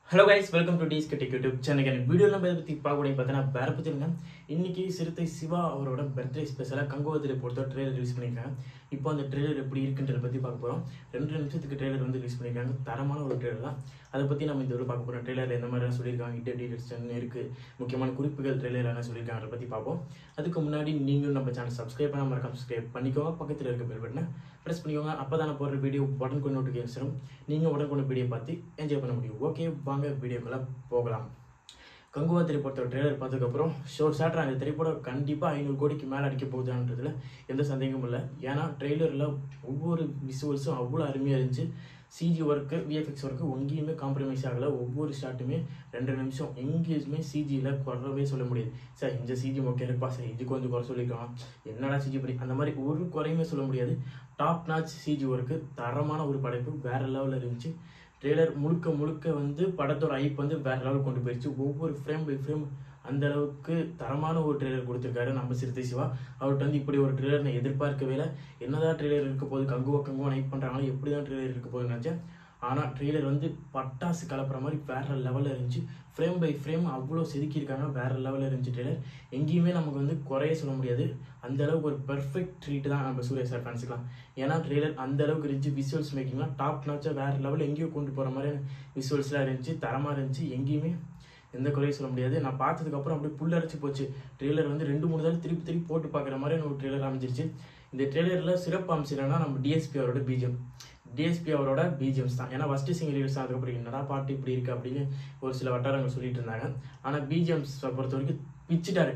hello guys welcome to டீஸ் கிட்டிக் YouTube channel எனக்கு வீடியோ நம்ம இதை பற்றி பார்க்கக்கூடிய பார்த்தீங்கன்னா வேற பற்றிருங்க இன்னைக்கு சிறுத்தை சிவா அவரோட பர்த்டே ஸ்பெஷலாக கங்கோவத்தில் பொறுத்த ட்ரெய்லர் ரிலீஸ் பண்ணியிருக்காங்க இப்போ அந்த ட்ரெய்லர் எப்படி இருக்குன்றத பற்றி பார்க்க போகிறோம் ரெண்டு நிமிஷத்துக்கு ட்ரெய்லர் வந்து ரிலீஸ் பண்ணியிருக்காங்க தரமான ஒரு ட்ரெய்லர் தான் அதை பற்றி நம்ம இந்த ஒரு பார்க்க போகிறோம் ட்ரெய்லர் எந்த மாதிரிலாம் சொல்லியிருக்காங்க ஹிட் டீடைல்ஸ் என்ன இருக்குது முக்கியமான குறிப்புகள் ட்ரெய்லர் என்ன சொல்லியிருக்காங்க அதை பற்றி பார்ப்போம் அதுக்கு முன்னாடி நீங்களும் நம்ம சேனல் சப்ஸ்கிரைப் பண்ணாம மறக்காம சப்ஸ்கிரைப் பண்ணிக்கோங்க பக்கத்தில் இருக்க பெல் பட்டனை ப்ரெஸ் பண்ணிக்கோங்க அப்போ தான் நான் போடுற வீடியோ உடனுக்கு நோட்டிஃபிகேஷன் வரும் நீங்கள் உடனுக்கு வீடியோ பார்த்து என்ஜாய் பண்ண முடியும் ஓகே வாங்க வீடியோக்குள்ளே போகலாம் கங்குவா திரைப்படத்தோட ட்ரெய்லர் பார்த்ததுக்கப்புறம் ஷோர் சாட்டர் அந்த திரைப்படம் கண்டிப்பாக ஐநூறு கோடிக்கு மேலே அடிக்க போகுதான்றதுல எந்த சந்தேகமும் இல்லை ஏன்னா ட்ரெய்லரில் ஒவ்வொரு விசுவல்ஸும் அவ்வளோ அருமையாக இருந்துச்சு சிஜி ஒர்க்கு விஎஃப்எக்ஸ் ஒர்க்கு எங்கேயுமே காம்ப்ரமைஸ் ஆகலை ஒவ்வொரு ஷாட்டுமே ரெண்டு நிமிஷம் எங்கேயுமே சிஜியில் குறவே சொல்ல முடியாது சார் இந்த சிஜி ஓகே இருப்பா சார் இதுக்கு வந்து குறை சொல்லிக்கலாம் என்னடா சிஜி படி அந்த மாதிரி ஒரு குறையுமே சொல்ல முடியாது டாப் நாச் சிஜி ஒர்க்கு தரமான ஒரு படைப்பு வேற லெவலில் இருந்துச்சு ட்ரெய்லர் முழுக்க முழுக்க வந்து படத்தோட ஐப் வந்து வேற லெவல் கொண்டு போயிடுச்சு ஒவ்வொரு ஃப்ரேம் பை ஃப்ரேம் அந்த அளவுக்கு தரமான ஒரு ட்ரெய்லர் கொடுத்துருக்காரு நம்ம சிறுத்தை சிவா அவர்கிட்ட வந்து இப்படி ஒரு ட்ரெய்லர் நான் எதிர்பார்க்கவே இல்லை என்னதான் ட்ரெய்லர் இருக்க போது கங்குவா கங்குவா நைட் பண்ணுறாங்களோ எப்படி தான் ட்ரெய்லர் இருக்க போகுதுன்னு நினச்சேன் ஆனால் ட்ரெய்லர் வந்து பட்டாசு கலப்புற மாதிரி வேற லெவலில் இருந்துச்சு ஃப்ரேம் பை ஃப்ரேம் அவ்வளோ செதுக்கியிருக்காங்க வேற லெவலில் இருந்துச்சு ட்ரெய்லர் எங்கேயுமே நமக்கு வந்து குறைய சொல்ல முடியாது அந்த அளவுக்கு ஒரு பெர்ஃபெக்ட் ட்ரீட் தான் நம்ம சூர்யா சார் ஃபேன்ஸுக்கலாம் ஏன்னா ட்ரெய்லர் அந்த அளவுக்கு இருந்துச்சு விசுவல்ஸ் மேக்கிங்லாம் டாப் நாச்சாக வேற லெவல் எங்கேயோ கொண்டு போகிற மாதிரியான விசுவல்ஸ்லாம் இருந்துச்சு தரமாக இருந்துச்சு எங்கேயுமே எந்த குறையும் சொல்ல முடியாது நான் பார்த்ததுக்கப்புறம் அப்படியே புல்லரைச்சு போச்சு ட்ரெய்லர் வந்து ரெண்டு மூணு தடவை திருப்பி திருப்பி போட்டு பார்க்குற மாதிரி ஒரு ட்ரெய்லர் அமைஞ்சிருச்சு இந்த ட்ரெய்லரில் சிறப்பு அம்சம் என்னன்னா நம்ம டிஎஸ்பி அவரோட பிஜிஎம் டிஎஸ்பி அவரோட பிஜிஎம்ஸ் தான் ஏன்னா ஃபஸ்ட்டு சிங்கிள் ரிலீஸ் அதுக்கப்புறம் என்னடா பாட்டு இப்படி இருக்கு அப்படின்னு ஒரு சில வட்டாரங்கள் சொல்லிட்டு இருந்தாங்க ஆனால் பிஜிஎம்ஸ் பொறுத்த வரைக்கும் பிச்சிட்டாரு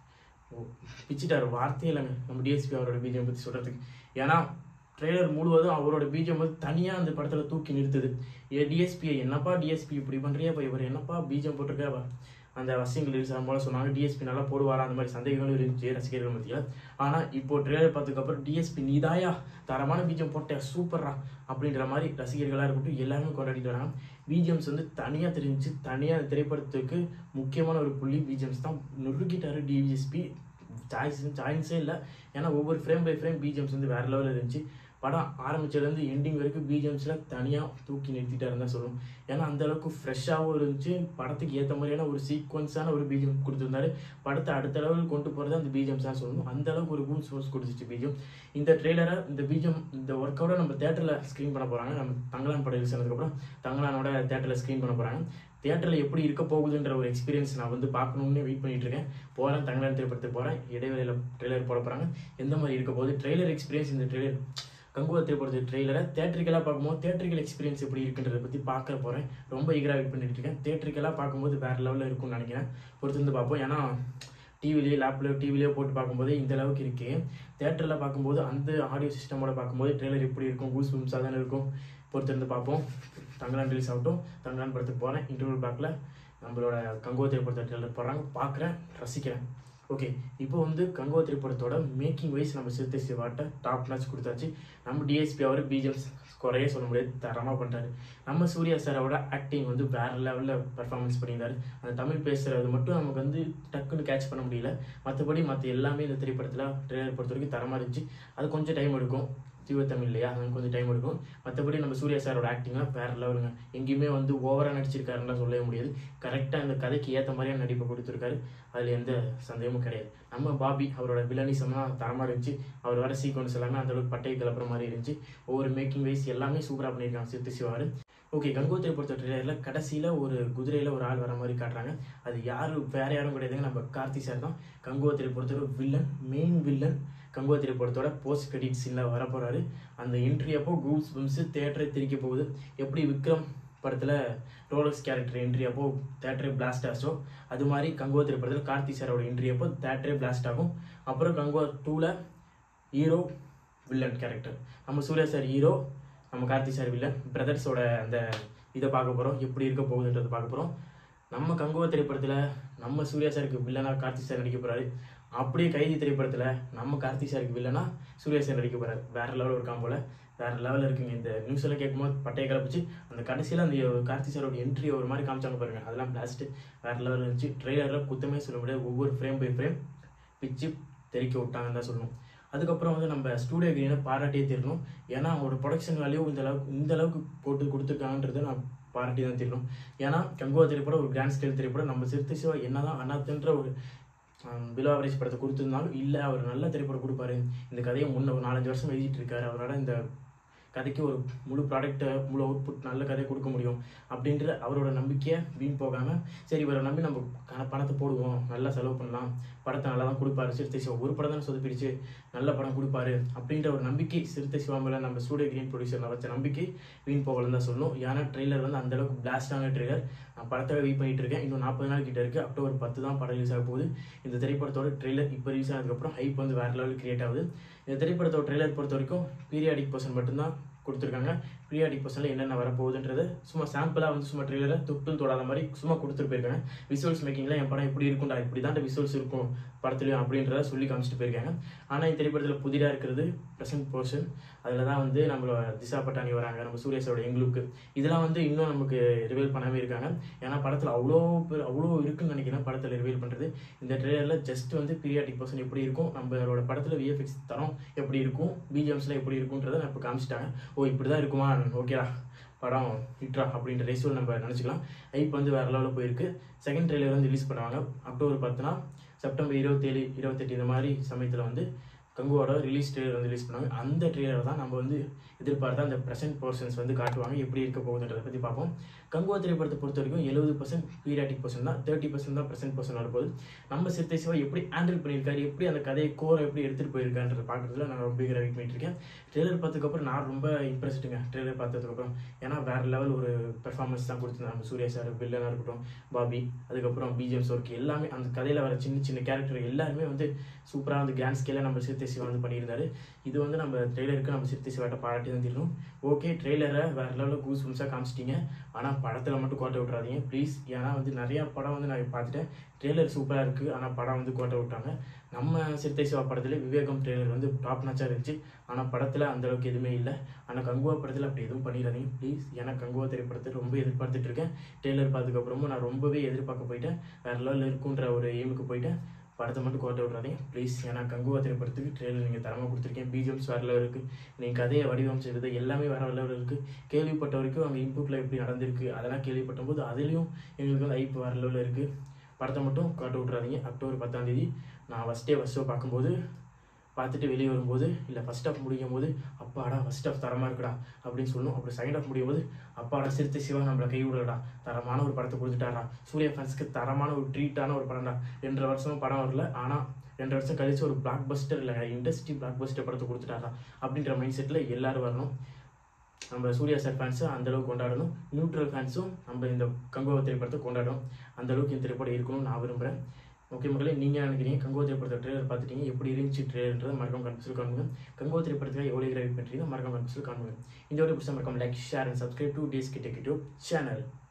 ஓ, பிச்சிட்டாரு வார்த்தையே இல்லைங்க நம்ம டிஎஸ்பி அவரோட பிஜிஎம் பற்றி சொல்கிறதுக்கு ஏன்னா ட்ரெய்லர் முழுவதும் அவரோட பிஜிஎம் வந்து தனியாக அந்த படத்தில் தூக்கி நிறுத்துது ஏ டிஎஸ்பி என்னப்பா டிஎஸ்பி இப்படி பண்ணுறியா இப்போ இவர் என்னப்பா பிஜிஎம் போட்டிருக்கா அந்த வசியங்கள் ரிலீஸ் ஆகும் போல சொன்னாங்க டிஎஸ்பி நல்லா போடுவாரா அந்த மாதிரி சந்தேகங்களும் இருந்துச்சு ரசிகர்கள் மத்தியில் ஆனால் இப்போ ட்ரெய்லர் பார்த்ததுக்கப்புறம் டிஎஸ்பி நீதாயா தரமான பிஜிஎம் போட்ட சூப்பர்ரா அப்படின்ற மாதிரி ரசிகர்களாக இருக்கட்டும் எல்லாருமே கொண்டாடிட்டு வராங்க பிஜிஎம்ஸ் வந்து தனியாக தெரிஞ்சு தனியாக திரைப்படத்துக்கு முக்கியமான ஒரு புள்ளி பிஜிஎம்ஸ் தான் நொறுக்கிட்டாரு டிஎஸ்பி சாய்ஸ் சாய்ஸே இல்லை ஏன்னா ஒவ்வொரு ஃப்ரேம் பை ஃப்ரேம் பிஜிஎம்ஸ் வந்து வேறு லெவலில் இருந்துச்சு படம் ஆரம்பிச்சதுலேருந்து எண்டிங் வரைக்கும் பிஜிஎம்ஸில் தனியாக தூக்கி நிறுத்திட்டாருன்னு தான் சொல்லணும் ஏன்னா அந்த அளவுக்கு ஃப்ரெஷ்ஷாகவும் இருந்துச்சு படத்துக்கு ஏற்ற மாதிரியான ஒரு சீக்வன்ஸான ஒரு பிஜிஎம் கொடுத்துருந்தாரு படத்தை அடுத்த லெவல் கொண்டு போகிறது அந்த பிஜிஎம்ஸ் தான் சொல்லணும் அந்த அளவுக்கு ஒரு பூம் சோர்ஸ் கொடுத்துச்சு பிஜிஎம் இந்த ட்ரெய்லரை இந்த பிஜிஎம் இந்த ஒர்க்கோட நம்ம தேட்டரில் ஸ்க்ரீன் பண்ண போகிறாங்க நம்ம தங்கலான் படம் ரிலீஸ் ஆனதுக்கப்புறம் தங்கலானோட தேட்டரில் ஸ்க்ரீன் பண்ண போகிறாங்க தியேட்டரில் எப்படி இருக்க போகுதுன்ற ஒரு எக்ஸ்பீரியன்ஸ் நான் வந்து பார்க்கணும்னு வெயிட் பண்ணிட்டு இருக்கேன் போகிறேன் தங்கலான் திரைப்படத்துக்கு போகிறேன் இடைவேளையில் ட்ரெய்லர் போட போகிறாங்க எந்த மாதிரி இருக்க போகுது ட்ரெய்லர் எக்ஸ்பீரியன்ஸ் இந்த ட்ரெய்லர் கங்குவா திரைப்படத்து ட்ரெய்லரை தேட்டரிக்கலாக பார்க்கும்போது தேட்டரிக்கல் எக்ஸ்பீரியன்ஸ் எப்படி இருக்குன்றத பற்றி பார்க்க போகிறேன் ரொம்ப ஈகராக வெயிட் பண்ணிட்டு இருக்கேன் தேட்டரிக்கலாக பார்க்கும்போது வேறு லெவலில் இருக்கும்னு நினைக்கிறேன் பொறுத்து வந்து பார்ப்போம் ஏன்னா டிவிலேயே லேப்லேயோ டிவிலேயோ போட்டு பார்க்கும்போது இந்த அளவுக்கு இருக்கு தேட்டரில் பார்க்கும்போது அந்த ஆடியோ சிஸ்டமோட பார்க்கும்போது ட்ரெய்லர் எப்படி இருக்கும் கூஸ் பம்ஸாக தானே இருக்கும் பொறுத்திருந்து பார்ப்போம் தங்கலான் ரிலீஸ் ஆகட்டும் தங்கலான் படத்துக்கு போகிறேன் இன்டர்வியூ பார்க்கல நம்மளோட கங்கோ திரைப்படத்தை ட்ரெய்லர் போடுறாங்க பார்க்குறேன் ரசிக்கிறேன் ஓகே இப்போ வந்து கங்கோ திரைப்படத்தோட மேக்கிங் வைஸ் நம்ம சிறுத்தை சிவாட்ட டாப் நாச் கொடுத்தாச்சு நம்ம டிஎஸ்பி அவர் பிஜிஎம்ஸ் குறையே சொல்ல முடியாது தரமாக பண்ணுறாரு நம்ம சூர்யா சாரோட ஆக்டிங் வந்து வேறு லெவலில் பெர்ஃபார்மன்ஸ் பண்ணியிருந்தாரு அந்த தமிழ் பேசுகிறது மட்டும் நமக்கு வந்து டக்குன்னு கேட்ச் பண்ண முடியல மற்றபடி மற்ற எல்லாமே இந்த திரைப்படத்தில் ட்ரெய்லர் பொறுத்த வரைக்கும் தரமாக இருந்துச்சு அது கொஞ்சம் டைம் எடுக்கும் தீவத்தமிழ் இல்லையா அது கொஞ்சம் டைம் எடுக்கும் மற்றபடி நம்ம சூர்யா சாரோட ஆக்டிங்லாம் வேறு லெவலுங்க எங்கேயுமே வந்து ஓவராக நடிச்சிருக்காருன்னு சொல்லவே முடியாது கரெக்டாக இந்த கதைக்கு ஏற்ற மாதிரியான நடிப்பை கொடுத்துருக்காரு அதில் எந்த சந்தேகமும் கிடையாது நம்ம பாபி அவரோட வில்லனிசம்லாம் தரமாக இருந்துச்சு அவர் வர சீக்வன்ஸ் எல்லாமே அந்த அளவுக்கு பட்டை கிளப்புற மாதிரி இருந்துச்சு ஒவ்வொரு மேக்கிங் வைஸ் எல்லாமே சூப்பராக பண்ணியிருக்காங்க சித்து சிவாரு ஓகே கங்கோத்திரை பொறுத்த ட்ரெயிலரில் கடைசியில் ஒரு குதிரையில் ஒரு ஆள் வர மாதிரி காட்டுறாங்க அது யார் வேற யாரும் கிடையாதுங்க நம்ம கார்த்தி சார் தான் கங்கோத்திரை பொறுத்தவரை வில்லன் மெயின் வில்லன் கங்கோத்திரை படத்தோட போஸ்ட் கிரெடிட் சீனில் வரப்போகிறாரு அந்த என்ட்ரி அப்போ கூஸ் பம்ஸ் தேட்டரை திரிக்க போகுது எப்படி விக்ரம் படத்தில் ரோலக்ஸ் கேரக்டர் என்ட்ரி அப்போ தேட்டரே பிளாஸ்ட் ஆச்சோ அது மாதிரி கங்குவா திரைப்படத்தில் கார்த்தி சாரோட என்ட்ரி அப்போ தேட்டரே பிளாஸ்ட் ஆகும் அப்புறம் கங்குவா டூவில் ஹீரோ வில்லன் கேரக்டர் நம்ம சூர்யா சார் ஹீரோ நம்ம கார்த்தி சார் வில்லன் பிரதர்ஸோட அந்த இதை பார்க்க போகிறோம் எப்படி இருக்க போகுதுன்றதை பார்க்க போகிறோம் நம்ம கங்குவா திரைப்படத்தில் நம்ம சூர்யா சாருக்கு வில்லனாக கார்த்தி சார் நடிக்க போகிறாரு அப்படியே கைதி திரைப்படத்தில் நம்ம கார்த்தி சாருக்கு வில்லனா சூர்யா சார் நடிக்க போகிறாரு வேற லெவலில் இருக்கான் போல வேற லெவலில் இருக்குங்க இந்த நியூஸ் எல்லாம் கேட்கும்போது பட்டையை கிளப்பிச்சு அந்த கடைசியில் அந்த கார்த்தி சாரோட என்ட்ரி ஒரு மாதிரி காமிச்சாங்க பாருங்க அதெல்லாம் பிளாஸ்ட் வேற லெவலில் இருந்துச்சு ட்ரெய்லரில் குத்தமே சொல்ல முடியாது ஒவ்வொரு ஃப்ரேம் பை ஃப்ரேம் பிச்சு தெறிக்க விட்டாங்கன்னு தான் சொல்லணும் அதுக்கப்புறம் வந்து நம்ம ஸ்டூடியோ கிரீனை பாராட்டியே தரணும் ஏன்னா அவங்களோட ப்ரொடக்ஷன் வேல்யூ இந்த அளவுக்கு இந்த அளவுக்கு போட்டு கொடுத்துருக்காங்கன்றதை நான் பாராட்டி தான் தெரியணும் ஏன்னா கங்குவா திரைப்படம் ஒரு கிராண்ட் ஸ்கேல் திரைப்படம் நம்ம சிறுத்தை சிவா என்னதான் அண்ணாத்துன்ற ஒரு பிலோ ஆவரேஜ் படத்தை கொடுத்துருந்தாலும் இல்லை அவர் நல்ல திரைப்படம் கொடுப்பாரு இந்த கதையை முன்ன ஒரு நாலஞ்சு வருஷம் எழுதிட்டு இருக்காரு அவரோட இந்த கதைக்கு ஒரு முழு ப்ராடக்ட்டை முழு அவுட்புட் நல்ல கதையை கொடுக்க முடியும் அப்படின்ற அவரோட நம்பிக்கையை வீண் போகாமல் சரி இவரை நம்பி நம்ம கண- பணத்தை போடுவோம் நல்லா செலவு பண்ணலாம் படத்தை நல்லா தான் கொடுப்பாரு சிறுத்தை சிவா ஒரு படம் தானே சொதப்பிடுச்சு நல்ல படம் கொடுப்பாரு அப்படின்ற ஒரு நம்பிக்கை சிறுத்தை சிவா மேலே நம்ம ஸ்டூடியோ கிரீன் ப்ரொடியூசர் வச்ச நம்பிக்கை வீண் போகலன்னு தான் சொல்லணும் ஏன்னா ட்ரெய்லர் வந்து அந்த அளவுக்கு பிளாஸ்டான ட்ரெய்லர் நான் படத்தை வெயிட் பண்ணிட்டு இருக்கேன் இன்னும் நாற்பது நாள் கிட்ட இருக்கு அக்டோபர் பத்து தான் படம் ரிலீஸ் ஆக போகுது இந்த திரைப்படத்தோட ட்ரெய்லர் இப்போ ரிலீஸ் ஆனதுக்கப்புறம் ஹைப் வந்து வேற லெவல் கிரியேட் ஆகுது இந்த திரைப்படத்தோட ட்ரெய்லர் பொறுத்த வரைக்கும் பீரியாடிக் பர்சன் மட்டும்தான் கொடுத்துருக்காங்க பீரியாடிக் பர்சனில் என்னென்ன வரப்போகுதுன்றது சும்மா சாம்பிளாக வந்து சும்மா ட்ரெய்லரை துப்புன்னு தொடாத மாதிரி சும்மா கொடுத்துட்டு போயிருக்காங்க விசுவல்ஸ் மேக்கிங்கில் என் படம் எப்படி இருக்கும்டா இப்படி தான் விசுவல்ஸ் இருக்கும் படத்துலையும் அப்படின்றத சொல்லி காமிச்சிட்டு போயிருக்காங்க ஆனால் இந்த திரைப்படத்தில் புதிதாக இருக்கிறது ப்ரெசன்ட் போர்ஷன் அதில் தான் வந்து நம்மளோட திசா பட்டாணி வராங்க நம்ம சூரியஸோட எங்களுக்கு இதெல்லாம் வந்து இன்னும் நமக்கு ரிவீல் பண்ணவே இருக்காங்க ஏன்னா படத்தில் அவ்வளோ பேர் அவ்வளோ இருக்குன்னு நினைக்கிறேன் படத்தில் ரிவீல் பண்ணுறது இந்த ட்ரெய்லரில் ஜஸ்ட் வந்து பீரியாடிக் பர்சன் எப்படி இருக்கும் நம்மளோட படத்தில் விஎஃப்எக்ஸ் தரம் எப்படி இருக்கும் பிஜிஎம்ஸில் எப்படி இருக்குன்றதை நான் இப்போ காமிச்சிட்டாங்க ஓ இப்படி தான் இருக்குமா ஓகேடா படம் ஹிட்ரா அப்படின்ற ரேஷியோவில் நம்ம நினச்சிக்கலாம் ஐப் வந்து வேறு லெவலில் போயிருக்கு செகண்ட் ட்ரெய்லர் வந்து ரிலீஸ் பண்ணுவாங்க அக்டோபர் பத்துனா செப்டம்பர் இருபத்தேழு இருபத்தெட்டு இந்த மாதிரி சமயத்தில் வந்து கங்குவோட ரிலீஸ் ட்ரெய்லர் வந்து ரிலீஸ் பண்ணுவாங்க அந்த ட்ரெய்லர் தான் நம்ம வந்து எதிர்பார்த்தா அந்த ப்ரெசென்ட் போர்ஷன்ஸ் வந்து காட்டுவாங்க எப்படி இருக்க போகுதுன்றதை பற்றி பார்ப்போம் கங்குவா திரைப்படத்தை பொறுத்த வரைக்கும் எழுபது பர்சன்ட் பீரியாட்டிக் பர்சன் தான் தேர்ட்டி பர்சன்ட் தான் ப்ரெசென்ட் பர்சன் வரப்போகுது நம்ம சிறுத்தை சிவா எப்படி ஹேண்டில் பண்ணியிருக்காரு எப்படி அந்த கதையை கோரை எப்படி எடுத்துகிட்டு போயிருக்கான்றத பார்க்குறதுல நான் ரொம்ப வெயிட் பண்ணிட்டு இருக்கேன் ட்ரெய்லர் பார்த்ததுக்கப்புறம் நான் ரொம்ப இம்ப்ரெஸ்டுங்க ட்ரெய்லர் பார்த்ததுக்கப்புறம் ஏன்னா வேறு லெவல் ஒரு பெர்ஃபார்மன்ஸ் தான் கொடுத்துருந்தாங்க நம்ம சூர்யா சார் வில்லனாக இருக்கட்டும் பாபி அதுக்கப்புறம் பிஜிஎம்ஸ் ஒர்க் எல்லாமே அந்த கதையில் வர சின்ன சின்ன கேரக்டர் எல்லாருமே வந்து சூப்பராக வந்து கிராண்ட் ஸ்கேலில் நம்ம சிறுத்தை சிவா வந்து பண்ணியிருந்தாரு இது வந்து நம்ம ட்ரெய்லருக்கு நம்ம சிறுத்தை சிவாட்ட பாராட்டி தான் தெரியணும் ஓகே ட்ரெய்லரை வேறு லெவலில் கூஸ் ஃபுல்ஸாக காமிச்சிட்டீங்க ஆனால் படத்தில் மட்டும் கோட்டை விட்றாதீங்க ப்ளீஸ் ஏன்னா வந்து நிறையா படம் வந்து நான் பார்த்துட்டேன் ட்ரெய்லர் சூப்பராக இருக்குது ஆனால் படம் வந்து கோட்டை விட்டாங்க நம்ம சிறுத்தை சிவா படத்தில் விவேகம் ட்ரெய்லர் வந்து டாப் நாச்சாக இருந்துச்சு ஆனால் படத்தில் அந்த அளவுக்கு எதுவுமே இல்லை ஆனால் கங்குவா படத்தில் அப்படி எதுவும் பண்ணிடாதீங்க ப்ளீஸ் ஏன்னா கங்குவா திரைப்படத்தை ரொம்ப எதிர்பார்த்துட்டு இருக்கேன் ட்ரெய்லர் பார்த்ததுக்கப்புறமும் நான் ரொம்பவே எதிர்பார்க்க போயிட்டேன் வேறு லெவலில் இருக்குன்ற ஒரு எய்முக்கு போயிட்டேன் படத்தை மட்டும் கோட்டை விட்றாதீங்க ப்ளீஸ் ஏன்னா கங்குவா திரைப்படத்துக்கு ட்ரெயிலர் நீங்கள் தரமாக கொடுத்துருக்கேன் பிஜிஎம்ஸ் வேறு லெவல் இருக்குது நீங்கள் கதையை வடிவமைச்சது எல்லாமே வேறு லெவலில் இருக்குது கேள்விப்பட்ட வரைக்கும் அங்கே இன்புட்டில் எப்படி நடந்திருக்கு அதெல்லாம் கேள்விப்பட்ட போது அதுலேயும் எங்களுக்கு வந்து ஐப்பு வேறு லெவலில் இருக்குது படத்தை மட்டும் காட்ட விட்றாதீங்க அக்டோபர் பத்தாம் தேதி நான் ஃபஸ்ட் டே ஃபஸ்ட் ஷோ பார்க்கும்போது பார்த்துட்டு வெளியே வரும்போது இல்லை ஃபஸ்ட் ஹாஃப் முடியும் போது அப்பாடா ஃபஸ்ட் ஹாஃப் தரமாக இருக்குடா அப்படின்னு சொல்லணும் அப்புறம் செகண்ட் ஹாஃப் முடியும் போது அப்பாடா சிறுத்தை சிவா நம்மளை கை விடலடா தரமான ஒரு படத்தை கொடுத்துட்டாரா சூர்யா ஃபேன்ஸ்க்கு தரமான ஒரு ட்ரீட்டான ஒரு படம்டா ரெண்டு வருஷம் படம் வரல ஆனால் ரெண்டு வருஷம் கழிச்சு ஒரு பிளாக் பஸ்டர் இல்லை இண்டஸ்ட்ரி பிளாக் பஸ்டர் படத்தை கொடுத்துட்டாரா அப்படின்ற மைண்ட் செட்டில் எல்லாரும் வரணும் நம்ம சூர்யா சார் ஃபேன்ஸும் அந்த அளவுக்கு கொண்டாடணும் நியூட்ரல் ஃபேன்ஸும் நம்ம இந்த கங்குவா திரைப்படத்தை கொண்டாடணும் அந்த அளவுக்கு இந்த திரைப்படம் இருக்கணும்னு நான் விரும்புகிறேன் ஓகே மக்களே நீங்கள் நினைக்கிறீங்க கங்குவா திரைப்படத்தை ட்ரெய்லர் பார்த்துட்டீங்க எப்படி இருந்துச்சு ட்ரெய்லர்ன்றதை மறக்காம கன்ஃபியூஸ் காணுங்க கங்குவா திரைப்படத்துக்கு எவ்வளோ கிராஃபிக் பண்ணுறீங்க மறக்காம கன்ஃபியூஸ் காணுங்க இந்த ஒரு பிடிச்ச மறக்காம like share and subscribe to TSK tech YouTube channel